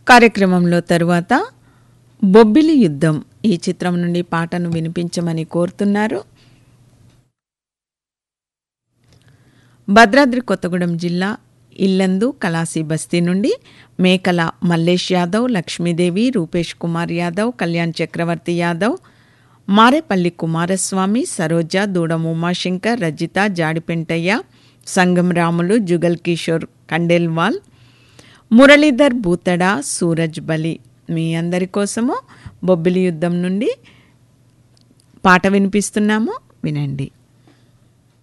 కార్యక్రమంలో తరువాత బొబ్బిలి యుద్ధం ఈ చిత్రం నుండి పాటను వినిపించమని కోరుతున్నారు భద్రాద్రి కొత్తగూడెం జిల్లా ఇల్లందు కలాసి బస్తీ నుండి మేకల మల్లేష్ యాదవ్ లక్ష్మీదేవి రూపేష్ కుమార్ యాదవ్ కళ్యాణ్ చక్రవర్తి యాదవ్ మారేపల్లి కుమారస్వామి సరోజ దూడం ఉమాశంకర్ రజిత జాడిపెంటయ్య సంగం రాములు జుగల్ కిషోర్ కండేల్వాల్ మురళీధర్ బూతడ సూరజ్ బలి మీ అందరి కోసము బొబ్బిలి యుద్ధం నుండి పాట వినిపిస్తున్నాము వినండి